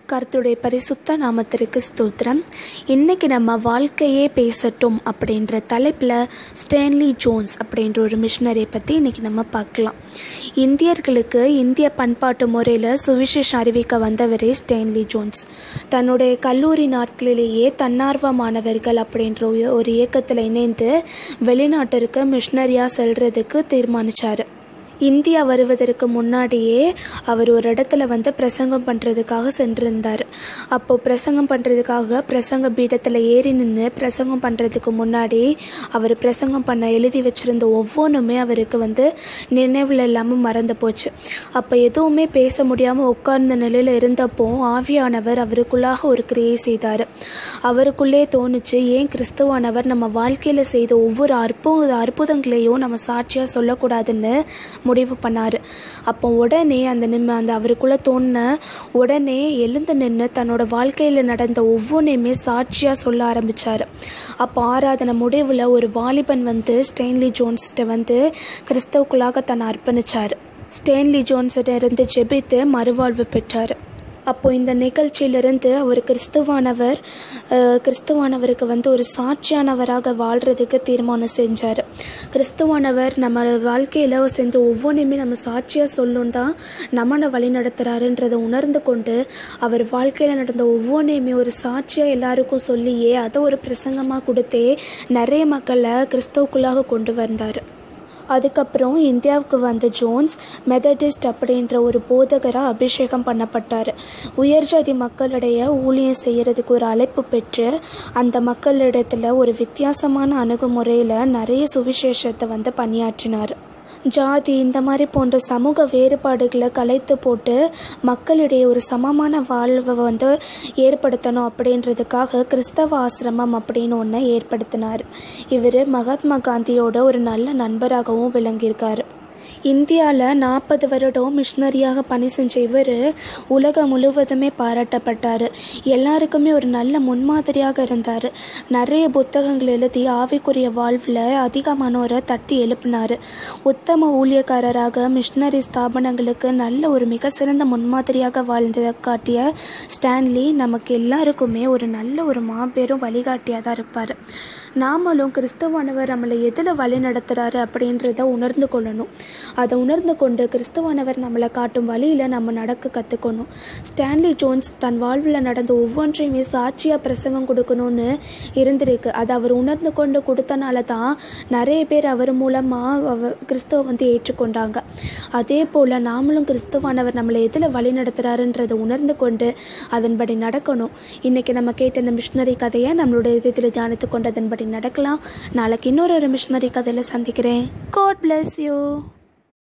கர்த்தருடைய பரிசுத்த நாமத்திற்கு ஸ்தோத்திரம் இன்னைக்கு நம்ம வாழ்க்கையே பேசட்டும் அப்படின்ற தலைப்பில் ஸ்டேன்லி ஜோன்ஸ் அப்படின்ற ஒரு மிஷினரியை பற்றி இன்னைக்கு நம்ம பார்க்கலாம் இந்தியர்களுக்கு இந்திய பண்பாட்டு முறையில் சுவிசேஷம் அறிவிக்க வந்தவரே ஸ்டேன்லி ஜோன்ஸ் தன்னுடைய கல்லூரி நாட்களிலேயே தன்னார்வ மாணவர்கள் அப்படின்ற ஒரு- ஒரு இயக்கத்தில் இணைந்து வெளிநாட்டிற்கு மிஷினரியாக செல்றதுக்கு தீர்மானிச்சார் இந்தியா வருவதற்கு முன்னாடியே அவர் ஒரு இடத்துல வந்து பிரசங்கம் பண்ணுறதுக்காக சென்றிருந்தார் அப்போ பிரசங்கம் பண்ணுறதுக்காக பிரசங்க பீடத்தில் ஏறி நின்று பிரசங்கம் பண்ணுறதுக்கு முன்னாடி அவர் பிரசங்கம் பண்ண எழுதி வச்சிருந்த ஒவ்வொன்றுமே அவருக்கு வந்து நினைவில் இல்லாமல் மறந்து போச்சு அப்போ எதுவுமே பேச முடியாமல் உட்கார்ந்த நிலையில் இருந்தப்போ ஆவியானவர் அவருக்குள்ளாக ஒரு கிரியை செய்தார் அவருக்குள்ளே தோணுச்சு ஏன் கிறிஸ்துவானவர் நம்ம வாழ்க்கையில் செய்த ஒவ்வொரு அற்புத அற்புதங்களையும் நம்ம சாட்சியாக சொல்லக்கூடாதுன்னு முடிவு பண்ணார் அப்போ உடனே அந்த நிம்ம அந்த அவருக்குள்ளே தோணின உடனே எழுந்து நின்று தன்னோட வாழ்க்கையில் நடந்த ஒவ்வொன்றையுமே சாட்சியாக சொல்ல ஆரம்பித்தார் அப்போ ஆராதனை முடிவில் ஒரு வாலிபன் வந்து ஸ்டெயின்லி ஜோன்ஸ்கிட்ட வந்து கிறிஸ்தவுக்குள்ளாக தன்னை அர்ப்பணிச்சார் ஸ்டேன்லி ஜோன்ஸ்கிட்ட இருந்து ஜெபித்து மறுவாழ்வு பெற்றார் அப்போ இந்த நிகழ்ச்சியிலிருந்து அவர் கிறிஸ்துவானவர் அஹ், கிறிஸ்துவானவருக்கு வந்து ஒரு சாட்சியானவராக வாழ்றதுக்கு தீர்மானம் செஞ்சார் கிறிஸ்துவானவர் நம்ம வாழ்க்கையில் செஞ்ச ஒவ்வொன்றையுமே நம்ம சாட்சியாக சொல்லும் தான் நம்மளை வழி நடத்துகிறாருன்றதை உணர்ந்து கொண்டு அவர் வாழ்க்கையில் நடந்த ஒவ்வொன்றையுமே ஒரு சாட்சியாக எல்லாருக்கும் சொல்லியே அதை ஒரு பிரசங்கமாக கொடுத்தே நிறைய மக்களை கிறிஸ்தவுக்குள்ளாக கொண்டு வந்தார் அதுக்கப்புறம் இந்தியாவுக்கு வந்த ஜோன்ஸ் மெதடிஸ்ட் அப்படின்ற ஒரு போதகராக அபிஷேகம் பண்ணப்பட்டார் உயர்ஜாதி மக்களிடைய ஊழியம் செய்யறதுக்கு ஒரு அழைப்பு பெற்று அந்த மக்களிடத்துல ஒரு வித்தியாசமான அணுகுமுறையில் நிறைய சுவிசேஷத்தை வந்து பணியாற்றினார் ஜாதி இந்த மாதிரி போன்ற சமூக வேறுபாடுகளை கலைத்து போட்டு மக்களிடையே ஒரு சமமான வாழ்வை வந்து ஏற்படுத்தணும் அப்படின்றதுக்காக கிறிஸ்தவ ஆசிரமம் அப்படின்னு ஒன்று ஏற்படுத்தினார் இவர் மகாத்மா காந்தியோட ஒரு நல்ல நண்பராகவும் விளங்கியிருக்காரு இந்தியாவில் நாற்பது வருடம் மிஷினரியாக பணி செஞ்ச இவர் உலகம் முழுவதுமே பாராட்டப்பட்டார் எல்லாருக்குமே ஒரு நல்ல முன்மாதிரியாக இருந்தார் நிறைய புத்தகங்கள் எழுதி ஆவிக்குரிய வாழ்வில் அதிகமானோரை தட்டி எழுப்பினார் உத்தம ஊழியக்காரராக மிஷினரி ஸ்தாபனங்களுக்கு நல்ல ஒரு மிக சிறந்த முன்மாதிரியாக வாழ்ந்ததை காட்டிய ஸ்டான்லி நமக்கு எல்லாருக்குமே ஒரு நல்ல ஒரு மாபெரும் வழிகாட்டியாக தான் இருப்பார் நாமளும் கிறிஸ்துவானவர் நம்மளை எதில் வழி நடத்துகிறாரு அப்படின்றத உணர்ந்து கொள்ளணும் அதை உணர்ந்து கொண்டு கிறிஸ்துவானவர் நம்மளை காட்டும் வழியில் நம்ம நடக்க கற்றுக்கணும் ஸ்டான்லி ஜோன்ஸ் தன் வாழ்வில் நடந்த ஒவ்வொன்றையுமே சாட்சியாக பிரசங்கம் கொடுக்கணும்னு இருந்திருக்கு அதை அவர் உணர்ந்து கொண்டு கொடுத்தனால தான் நிறைய பேர் அவர் மூலமாக கிறிஸ்துவ வந்து ஏற்றுக்கொண்டாங்க அதே போல் நாமளும் கிறிஸ்துவானவர் நம்மளை எதில் வழி நடத்துகிறாருன்றதை உணர்ந்து கொண்டு அதன்படி நடக்கணும் இன்றைக்கி நம்ம கேட்ட இந்த மிஷினரி கதையை நம்மளோட இதயத்தில் தியானித்து கொண்டு அதன்படி நடக்கலாம் நாளைக்கு இன்னொரு ஒரு மிஷினரி கதையில் சந்திக்கிறேன் காட் bless யூ